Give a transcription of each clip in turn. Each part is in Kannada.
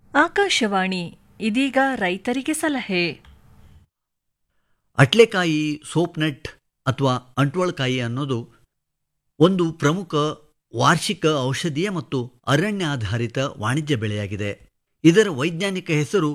ಆಕಾಶವಾಣಿ ಇದೀಗ ರೈತರಿಗೆ ಸಲಹೆ ಅಟ್ಲೆಕಾಯಿ ಸೋಪ್ನಟ್ ಅಥವಾ ಅಂಟ್ವಳಕಾಯಿ ಅನ್ನೋದು ಒಂದು ಪ್ರಮುಖ ವಾರ್ಷಿಕ ಔಷಧೀಯ ಮತ್ತು ಅರಣ್ಯಾಧಾರಿತ ವಾಣಿಜ್ಯ ಬೆಳೆಯಾಗಿದೆ ಇದರ ವೈಜ್ಞಾನಿಕ ಹೆಸರು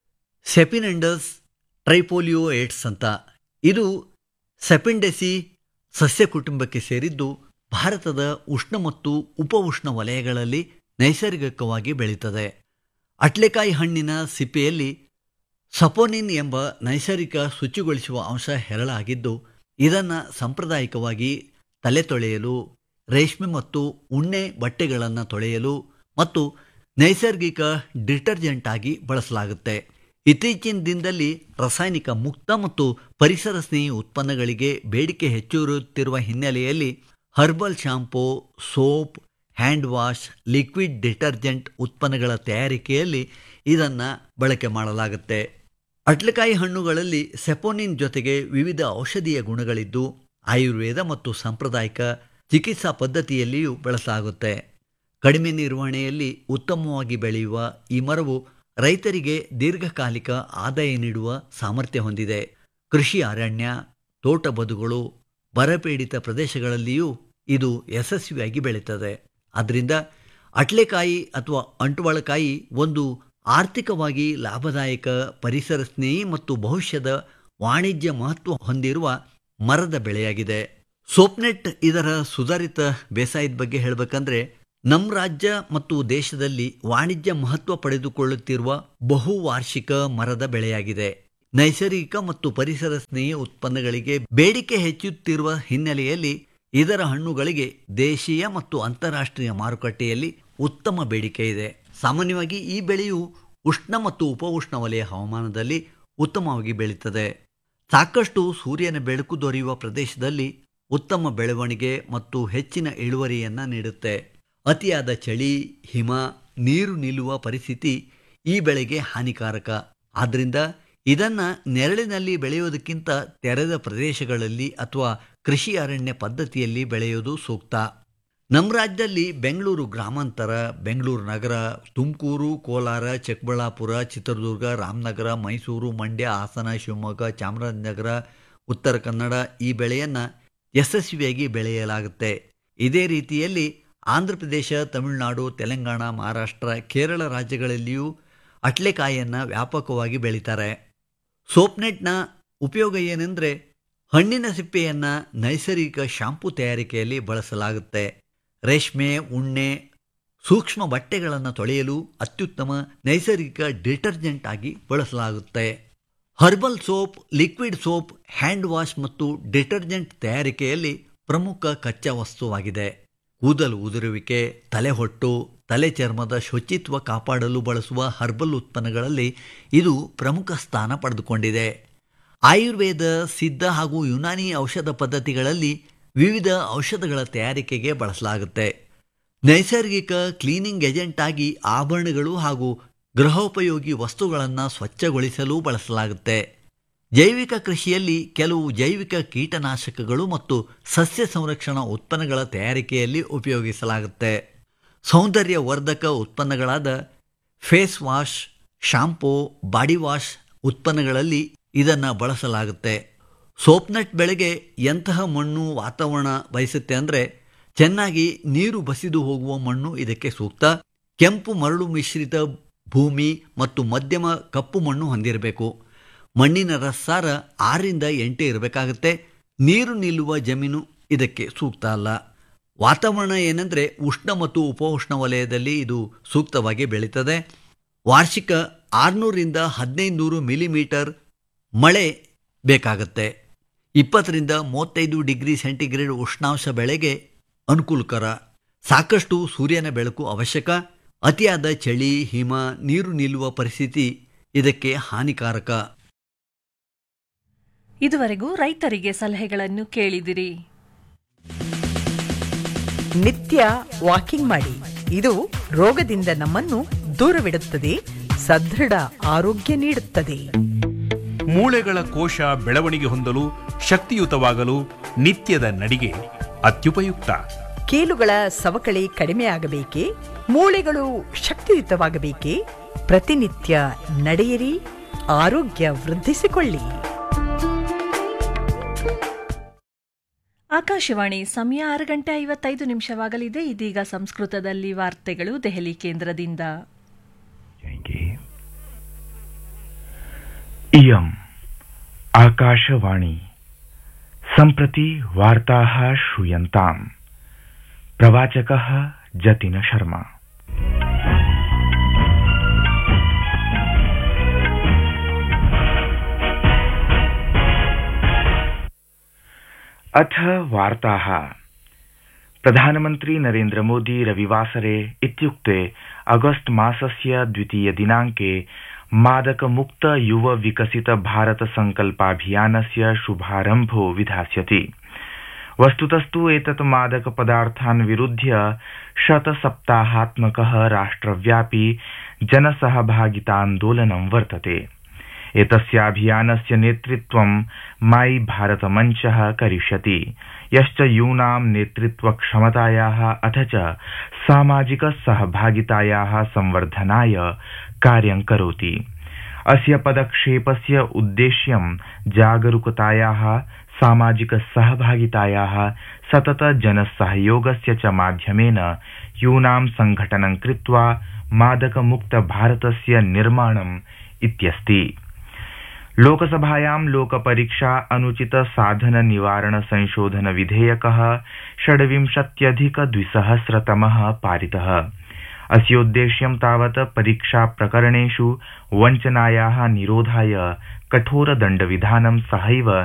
ಸೆಪಿನೆಂಡಸ್ ಟ್ರೈಪೋಲಿಯೋ ಏಟ್ಸ್ ಅಂತ ಇದು ಸೆಪಿಂಡೆಸಿ ಸಸ್ಯ ಕುಟುಂಬಕ್ಕೆ ಸೇರಿದ್ದು ಭಾರತದ ಉಷ್ಣ ಮತ್ತು ಉಪ ಉಷ್ಣ ವಲಯಗಳಲ್ಲಿ ನೈಸರ್ಗಿಕವಾಗಿ ಬೆಳೀತದೆ ಅಟ್ಲೆಕಾಯಿ ಹಣ್ಣಿನ ಸಿಪ್ಪೆಯಲ್ಲಿ ಸಪೋನಿನ್ ಎಂಬ ನೈಸರ್ಗಿಕ ಶುಚಿಗೊಳಿಸುವ ಅಂಶ ಹೇರಳಾಗಿದ್ದು ಇದನ್ನು ಸಾಂಪ್ರದಾಯಿಕವಾಗಿ ತಲೆ ತೊಳೆಯಲು ರೇಷ್ಮೆ ಮತ್ತು ಉಣ್ಣೆ ಬಟ್ಟೆಗಳನ್ನು ತೊಳೆಯಲು ಮತ್ತು ನೈಸರ್ಗಿಕ ಡಿಟರ್ಜೆಂಟ್ ಆಗಿ ಬಳಸಲಾಗುತ್ತೆ ಇತ್ತೀಚಿನ ದಿನದಲ್ಲಿ ರಾಸಾಯನಿಕ ಮುಕ್ತ ಮತ್ತು ಪರಿಸರ ಸ್ನೇಹಿ ಉತ್ಪನ್ನಗಳಿಗೆ ಬೇಡಿಕೆ ಹೆಚ್ಚಿರುತ್ತಿರುವ ಹಿನ್ನೆಲೆಯಲ್ಲಿ herbal shampoo soap hand wash liquid detergent ಉತ್ಪನ್ನಗಳ ತಯಾರಿಕೆಯಲ್ಲಿ ಇದನ್ನು ಬಳಕೆ ಮಾಡಲಾಗುತ್ತೆ ಅಟ್ಲಕಾಯಿ ಹಣ್ಣುಗಳಲ್ಲಿ ಸೆಪೋನಿನ್ ಜೊತೆಗೆ ವಿವಿಧ ಔಷಧೀಯ ಗುಣಗಳಿದ್ದು ಆಯುರ್ವೇದ ಮತ್ತು ಸಾಂಪ್ರದಾಯಿಕ ಚಿಕಿತ್ಸಾ ಪದ್ಧತಿಯಲ್ಲಿಯೂ ಬಳಸಲಾಗುತ್ತೆ ಕಡಿಮೆ ನಿರ್ವಹಣೆಯಲ್ಲಿ ಉತ್ತಮವಾಗಿ ಬೆಳೆಯುವ ಈ ಮರವು ರೈತರಿಗೆ ದೀರ್ಘಕಾಲಿಕ ಆದಾಯ ನೀಡುವ ಸಾಮರ್ಥ್ಯ ಹೊಂದಿದೆ ಕೃಷಿ ಅರಣ್ಯ ತೋಟ ಬದುಗಳು ಬರಪೀಡಿತ ಪ್ರದೇಶಗಳಲ್ಲಿಯೂ ಇದು ಯಶಸ್ವಿಯಾಗಿ ಬೆಳೀತದೆ ಆದ್ದರಿಂದ ಅಟ್ಲೆಕಾಯಿ ಅಥವಾ ಅಂಟುವಳಕಾಯಿ ಒಂದು ಆರ್ಥಿಕವಾಗಿ ಲಾಭದಾಯಕ ಪರಿಸರ ಸ್ನೇಹಿ ಮತ್ತು ಭವಿಷ್ಯದ ವಾಣಿಜ್ಯ ಮಹತ್ವ ಹೊಂದಿರುವ ಮರದ ಬೆಳೆಯಾಗಿದೆ ಸೋಪ್ನೆಟ್ ಇದರ ಸುಧಾರಿತ ಬೇಸಾಯದ ಬಗ್ಗೆ ಹೇಳಬೇಕಂದ್ರೆ ನಮ್ಮ ರಾಜ್ಯ ಮತ್ತು ದೇಶದಲ್ಲಿ ವಾಣಿಜ್ಯ ಮಹತ್ವ ಪಡೆದುಕೊಳ್ಳುತ್ತಿರುವ ಬಹುವಾರ್ಷಿಕ ಮರದ ಬೆಳೆಯಾಗಿದೆ ನೈಸರ್ಗಿಕ ಮತ್ತು ಪರಿಸರ ಸ್ನೇಹಿ ಉತ್ಪನ್ನಗಳಿಗೆ ಬೇಡಿಕೆ ಹೆಚ್ಚುತ್ತಿರುವ ಹಿನ್ನೆಲೆಯಲ್ಲಿ ಇದರ ಹಣ್ಣುಗಳಿಗೆ ದೇಶೀಯ ಮತ್ತು ಅಂತಾರಾಷ್ಟ್ರೀಯ ಮಾರುಕಟ್ಟೆಯಲ್ಲಿ ಉತ್ತಮ ಬೇಡಿಕೆ ಇದೆ ಸಾಮಾನ್ಯವಾಗಿ ಈ ಬೆಳೆಯು ಉಷ್ಣ ಮತ್ತು ಉಪ ಉಷ್ಣ ವಲಯ ಹವಾಮಾನದಲ್ಲಿ ಉತ್ತಮವಾಗಿ ಬೆಳೀತದೆ ಸಾಕಷ್ಟು ಸೂರ್ಯನ ಬೆಳಕು ದೊರೆಯುವ ಪ್ರದೇಶದಲ್ಲಿ ಉತ್ತಮ ಬೆಳವಣಿಗೆ ಮತ್ತು ಹೆಚ್ಚಿನ ಇಳುವರಿಯನ್ನು ನೀಡುತ್ತೆ ಅತಿಯಾದ ಚಳಿ ಹಿಮ ನೀರು ನಿಲ್ಲುವ ಪರಿಸ್ಥಿತಿ ಈ ಬೆಳೆಗೆ ಹಾನಿಕಾರಕ ಆದ್ದರಿಂದ ಇದನ್ನು ನೆರಳಿನಲ್ಲಿ ಬೆಳೆಯೋದಕ್ಕಿಂತ ತೆರೆದ ಪ್ರದೇಶಗಳಲ್ಲಿ ಅಥವಾ ಕೃಷಿ ಅರಣ್ಯ ಪದ್ಧತಿಯಲ್ಲಿ ಬೆಳೆಯೋದು ಸೂಕ್ತ ನಮ್ಮ ರಾಜ್ಯದಲ್ಲಿ ಬೆಂಗಳೂರು ಗ್ರಾಮಾಂತರ ಬೆಂಗಳೂರು ನಗರ ತುಮಕೂರು ಕೋಲಾರ ಚಿಕ್ಕಬಳ್ಳಾಪುರ ಚಿತ್ರದುರ್ಗ ರಾಮನಗರ ಮೈಸೂರು ಮಂಡ್ಯ ಹಾಸನ ಶಿವಮೊಗ್ಗ ಚಾಮರಾಜನಗರ ಉತ್ತರ ಕನ್ನಡ ಈ ಬೆಳೆಯನ್ನು ಯಶಸ್ವಿಯಾಗಿ ಬೆಳೆಯಲಾಗುತ್ತೆ ಇದೇ ರೀತಿಯಲ್ಲಿ ಆಂಧ್ರ ಪ್ರದೇಶ ತಮಿಳುನಾಡು ತೆಲಂಗಾಣ ಮಹಾರಾಷ್ಟ್ರ ಕೇರಳ ರಾಜ್ಯಗಳಲ್ಲಿಯೂ ಅಟ್ಲೆಕಾಯಿಯನ್ನು ವ್ಯಾಪಕವಾಗಿ ಬೆಳೀತಾರೆ ಸೋಪ್ನೆಟ್ನ ಉಪಯೋಗ ಏನೆಂದರೆ ಹಣ್ಣಿನ ಸಿಪ್ಪೆಯನ್ನು ನೈಸರ್ಗಿಕ ಶಾಂಪೂ ತಯಾರಿಕೆಯಲ್ಲಿ ಬಳಸಲಾಗುತ್ತೆ ರೇಷ್ಮೆ ಉಣ್ಣೆ ಸೂಕ್ಷ್ಮ ಬಟ್ಟೆಗಳನ್ನು ತೊಳೆಯಲು ಅತ್ಯುತ್ತಮ ನೈಸರ್ಗಿಕ ಡಿಟರ್ಜೆಂಟ್ ಆಗಿ ಬಳಸಲಾಗುತ್ತೆ herbal soap liquid soap hand wash ಮತ್ತು ಡಿಟರ್ಜೆಂಟ್ ತಯಾರಿಕೆಯಲ್ಲಿ ಪ್ರಮುಖ ಕಚ್ಚಾ ವಸ್ತುವಾಗಿದೆ ಕೂದಲು ಉದುರುವಿಕೆ ತಲೆಹೊಟ್ಟು ತಲೆ ಚರ್ಮದ ಶುಚಿತ್ವ ಕಾಪಾಡಲು ಬಳಸುವ ಹರ್ಬಲ್ ಉತ್ಪನ್ನಗಳಲ್ಲಿ ಇದು ಪ್ರಮುಖ ಸ್ಥಾನ ಪಡೆದುಕೊಂಡಿದೆ ಆಯುರ್ವೇದ ಸಿದ್ಧ ಹಾಗೂ ಯುನಾನಿ ಔಷಧ ಪದ್ಧತಿಗಳಲ್ಲಿ ವಿವಿಧ ಔಷಧಗಳ ತಯಾರಿಕೆಗೆ ಬಳಸಲಾಗುತ್ತೆ ನೈಸರ್ಗಿಕ ಕ್ಲೀನಿಂಗ್ ಏಜೆಂಟ್ ಆಗಿ ಆಭರಣಗಳು ಹಾಗೂ ಗೃಹೋಪಯೋಗಿ ವಸ್ತುಗಳನ್ನು ಸ್ವಚ್ಛಗೊಳಿಸಲು ಬಳಸಲಾಗುತ್ತೆ ಜೈವಿಕ ಕೃಷಿಯಲ್ಲಿ ಕೆಲವು ಜೈವಿಕ ಕೀಟನಾಶಕಗಳು ಮತ್ತು ಸಸ್ಯ ಸಂರಕ್ಷಣಾ ಉತ್ಪನ್ನಗಳ ತಯಾರಿಕೆಯಲ್ಲಿ ಉಪಯೋಗಿಸಲಾಗುತ್ತೆ ಸೌಂದರ್ಯ ವರ್ಧಕ ಉತ್ಪನ್ನಗಳಾದ face wash shampoo body wash ಉತ್ಪನ್ನಗಳಲ್ಲಿ ಇದನ್ನು ಬಳಸಲಾಗುತ್ತೆ ಸೋಪ್ನಟ್ ಬೆಳೆಗೆ ಎಂತಹ ಮಣ್ಣು ವಾತಾವರಣ ಬಯಸುತ್ತೆ ಅಂದರೆ ಚೆನ್ನಾಗಿ ನೀರು ಬಸಿದು ಹೋಗುವ ಮಣ್ಣು ಇದಕ್ಕೆ ಸೂಕ್ತ ಕೆಂಪು ಮರಳು ಮಿಶ್ರಿತ ಭೂಮಿ ಮತ್ತು ಮಧ್ಯಮ ಕಪ್ಪು ಮಣ್ಣು ಹೊಂದಿರಬೇಕು ಮಣ್ಣಿನ ರಸಾರ ಆರರಿಂದ ಎಂಟು ಇರಬೇಕಾಗುತ್ತೆ ನೀರು ನಿಲ್ಲುವ ಜಮೀನು ಇದಕ್ಕೆ ಸೂಕ್ತ ಅಲ್ಲ ವಾತಾವರಣ ಏನೆಂದರೆ ಉಷ್ಣ ಮತ್ತು ಉಪ ಉಷ್ಣ ವಲಯದಲ್ಲಿ ಇದು ಸೂಕ್ತವಾಗಿ ಬೆಳೀತದೆ ವಾರ್ಷಿಕ ಆರುನೂರಿಂದ ಹದಿನೈದು ನೂರು ಮಿಲಿಮೀಟರ್ ಮಳೆ ಬೇಕಾಗುತ್ತೆ ಇಪ್ಪತ್ತರಿಂದ ಮೂವತ್ತೈದು ಡಿಗ್ರಿ ಸೆಂಟಿಗ್ರೇಡ್ ಉಷ್ಣಾಂಶ ಬೆಳೆಗೆ ಅನುಕೂಲಕರ ಸಾಕಷ್ಟು ಸೂರ್ಯನ ಬೆಳಕು ಅವಶ್ಯಕ ಅತಿಯಾದ ಚಳಿ ಹಿಮ ನೀರು ನಿಲ್ಲುವ ಪರಿಸ್ಥಿತಿ ಇದಕ್ಕೆ ಹಾನಿಕಾರಕ ಇದುವರೆಗೂ ರೈತರಿಗೆ ಸಲಹೆಗಳನ್ನು ಕೇಳಿದಿರಿ ನಿತ್ಯ ವಾಕಿಂಗ್ ಮಾಡಿ ಇದು ರೋಗದಿಂದ ನಮ್ಮನ್ನು ದೂರವಿಡುತ್ತದೆ ಸದೃಢ ಆರೋಗ್ಯ ನೀಡುತ್ತದೆ ಮೂಳೆಗಳ ಕೋಶ ಬೆಳವಣಿಗೆ ಹೊಂದಲು ಶಕ್ತಿಯುತವಾಗಲು ನಿತ್ಯದ ನಡಿಗೆ ಅತ್ಯುಪಯುಕ್ತ ಕೀಲುಗಳ ಸವಕಳಿ ಕಡಿಮೆಯಾಗಬೇಕೇ ಮೂಳೆಗಳು ಶಕ್ತಿಯುತವಾಗಬೇಕೇ ಪ್ರತಿನಿತ್ಯ ನಡೆಯಿರಿ ಆರೋಗ್ಯ ವೃದ್ಧಿಸಿಕೊಳ್ಳಿ ಆಕಾಶವಾಣಿ ಸಮಯ ಆರು ಗಂಟೆ ಐವತ್ತೈದು ನಿಮಿಷವಾಗಲಿದೆ ಇದೀಗ ಸಂಸ್ಕೃತದಲ್ಲಿ ವಾರ್ತೆಗಳು ದೆಹಲಿ ಕೇಂದ್ರದಿಂದ जाएंगे इयम् आकाशवाणी सम्प्रति वार्ताः श्रूयन्ताम् प्रवाचकः जतिन शर्मा अथ वार्ताः प्रधानमन्त्री नरेन्द्रमोदी रविवासरे इत्युक्ते अगस्त मासस्य द्वितीय दिनाङ्के मादकमुक्त युव विकसित भारत संकल्पाभियानस्य शुभारम्भो विधास्यति वस्तुतस्तु एतत् मादक पदार्थान् विरुध्य शतसप्ताहात्मकः राष्ट्रव्यापी जनसहभागितान्दोलनं वर्तते एतस्याभियानस्य नेतृत्वं माई भारत मञ्चः करिष्यति यश्च यूनां नेतृत्वक्षमतायाः अथ च सामाजिक सहभागितायाः संवर्धनाय कार्यं करोति अस्य पदक्षेपस्य उद्देश्यं जागरूकतायाः सामाजिक सहभागितायाः सतत जनसहयोगस्य च माध्यमेन यूनां संघटनं कृत्वा मादकमुक्त भारतस्य निर्माणम् इत्यस्ति लोकसभायां लोकपरीक्षा अनुचित साधन निवारण संशोधन विधेयकः षड्विंशत्यधिक द्विसहस्रतमः पारितः अस्योद्देश्यं तावत् परीक्षा प्रकरणेषु वञ्चनायाः निरोधाय कठोरदण्डविधानं सहैव